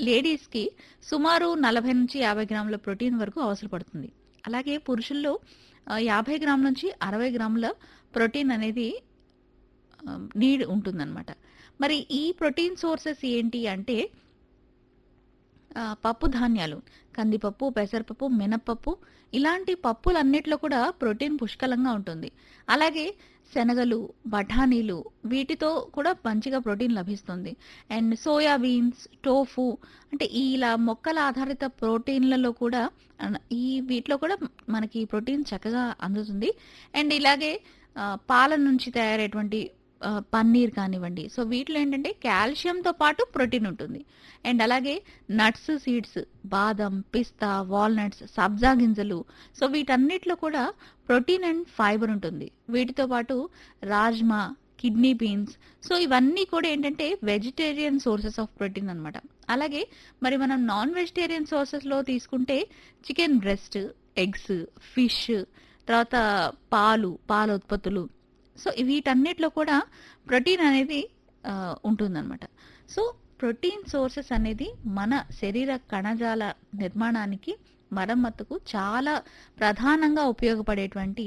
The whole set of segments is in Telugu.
లేడీస్‌కి సుమారు 40 నుంచి 50 గ్రాముల ప్రోటీన్ వరకు అవసరపడుతుంది. అలాగే పురుషుల్లో ఆహ్, 50 గ్రాముల నుంచి 60 గ్రాముల ప్రోటీన్ అనేది ఆహ్, నీడ్ ఉంటుందన్నమాట. మరి ఈ ప్రోటీన్ సోర్సెస్ ఏంటి అంటే ఆహ్, పప్పు ధాన్యాలు, కందిపప్పు, పెసరపప్పు, మినపప్పు ఇలాంటి పప్పులన్నిట్లో కూడా ప్రోటీన్ పుష్కలంగా ఉంటుంది. అలాగే శనగలు, బఠానీలు వీటితో కూడా మంచిగా ప్రోటీన్ లభిస్తుంది. అండ్ సోయా బీన్స్, టోఫు అంటే ఇలా మొక్కల ఆధారిత ప్రోటీన్‌లలో కూడా అన్ ఈ వీటిలో కూడా మనకి ప్రోటీన్ చక్కగా అందుతుంది. అండ్ ఇలాగే ఆహ్, పాల నుంచి తయారయ్యేటువంటి ఆహ్, పన్నీర్ కానివ్వండి. సో వీటిలో ఏంటంటే కాల్షియంతో పాటు ప్రోటీన్ ఉంటుంది. అండ్ అలాగే నట్స్, సీడ్స్ బాదం, పిస్తా, వాల్‌నట్స్, సబ్జా గింజలు సో వీటన్నిటిలో కూడా ప్రోటీన్ అండ్ ఫైబర్ ఉంటుంది. వీటితో పాటు రాజ్మా, కిడ్నీ బీన్స్ సో ఇవన్నీ కూడా ఏంటంటే వెజిటేరియన్ సోర్సెస్ ఆఫ్ ప్రోటీన్ అన్నమాట. అలాగే మరి మనం నాన్ వెజిటేరియన్ సోర్సెస్‌లో తీసుకుంటే చికెన్ బ్రెస్ట్, ఎగ్స్, ఫిష్ తర్వాత పాలు, పాల ఉత్పత్తులు సో వీటన్నిటిలో కూడా ప్రోటీన్ అనేది ఆహ్, ఉంటుందన్నమాట. సో ప్రోటీన్ సోర్సెస్ అనేది మన శరీర కణజాల నిర్మాణానికి, మరమ్మతుకు చాలా ప్రధానంగా ఉపయోగపడేటువంటి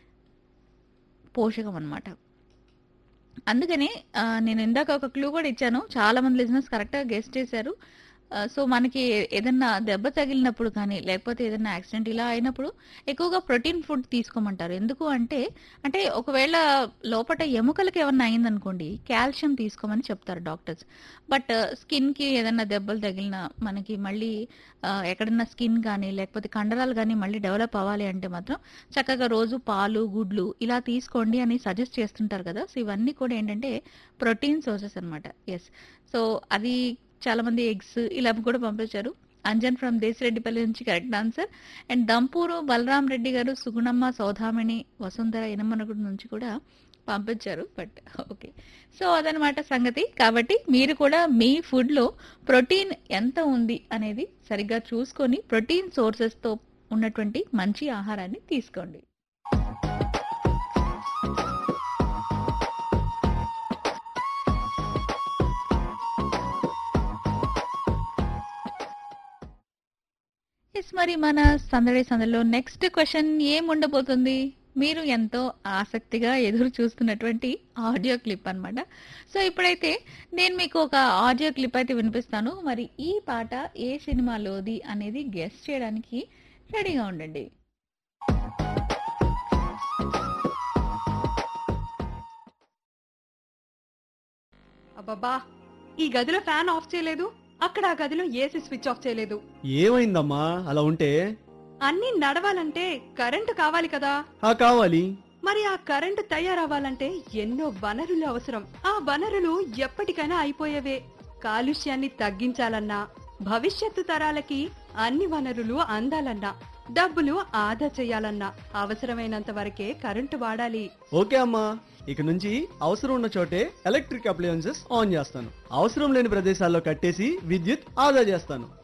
పోషకం అన్నమాట. అందుకనే ఆహ్, నేను ఇందాక ఒక క్లూ కూడా ఇచ్చాను. చాలా మంది లిజనర్స్ కరెక్ట్‌గా గెస్ చేశారు. ఆహ్, సో మనకి ఏదన్నా దెబ్బ తగిలినప్పుడు కానీ, లేకపోతే ఏదన్నా యాక్సిడెంట్ ఇలా అయినప్పుడు ఎక్కువగా ప్రోటీన్ ఫుడ్ తీసుకోమంటారు. ఎందుకు అంటే, అంటే ఒకవేళ లోపట ఎముకలకి ఏమన్నా అయిందనుకోండి, కాల్షియం తీసుకోమని చెప్తారు డాక్టర్స్. బట్ స్కిన్‌కి ఏదన్నా దెబ్బలు తగిలినా మనకి మళ్ళీ ఆహ్, ఎక్కడన్నా స్కిన్ గానీ, లేకపోతే కండరాలు గానీ మళ్ళీ డెవలప్ అవ్వాలి అంటే మాత్రం చక్కగా రోజు పాలు, గుడ్లు ఇలా తీసుకోండి అని సజెస్ట్ చేస్తుంటారు కదా! సో ఇవన్నీ కూడా ఏంటంటే ప్రోటీన్ సోర్సెస్ అన్నమాట. యెస్. సో అది చాలామంది ఎగ్స్ ఇలా కూడా పంపించారు. అంజన్ ఫ్రమ్ దేశిరెడ్డిపల్లి నుంచి correct answer. And Dampuru Balaram Reddy గారు, సుగుణమ్మ, సౌదామిని, వసుంధర ఇనమనగూడు నుంచి కూడా పంపించారు. But okay. సో అదనమాట సంగతి. కాబట్టి మీరు కూడా మీ ఫుడ్‌లో ప్రోటీన్ ఎంత ఉంది అనేది సరిగ్గా చూసుకొని ప్రోటీన్ సోర్సెస్‌తో ఉన్నటువంటి మంచి ఆహారాన్ని తీసుకోండి. యెస్. మరి మన సందడి సందడిలో నెక్స్ట్ క్వెషన్ ఏముండబోతుంది? మీరు ఎంతో ఆసక్తిగా ఎదురు చూస్తున్నటువంటి ఆడియో క్లిప్ అన్నమాట. సో ఇప్పుడైతే నేను మీకు ఒక ఆడియో క్లిప్ అయితే వినిపిస్తాను. మరి ఈ పాట ఏ సినిమాలోది అనేది గెస్ చేయడానికి రెడీగా ఉండండి. అబ్బబ్బా! ఈ గదిలో ఫ్యాన్ ఆఫ్ చేయలేదు. అక్కడ ఆ గదిలో ఏసీ స్విచ్ ఆఫ్ చేయలేదు. ఏమైందమ్మా అలా ఉంటే అన్నీ నడవాలంటే కరెంటు కావాలి కదా! ఆ కావాలి మరి ఆ కరెంటు తయారవ్వాలంటే ఎన్నో వనరులు అవసరం. ఆ వనరులు ఎప్పటికైనా అయిపోయేవే. కాలుష్యాన్ని తగ్గించాలన్నా, భవిష్యత్తు తరాలకి అన్ని వనరులు అందాలన్నా, డబ్బులు ఆదా చేయాలన్నా అవసరమైనంత వరకే కరెంటు వాడాలి. ఓకే అమ్మా ఇక నుంచి అవసరం ఉన్న చోటే ఎలక్ట్రిక్ అప్లయన్సెస్ ఆన్ చేస్తాను అవసరం లేని ప్రదేశాల్లో కట్టేసి విద్యుత్ ఆదా చేస్తాను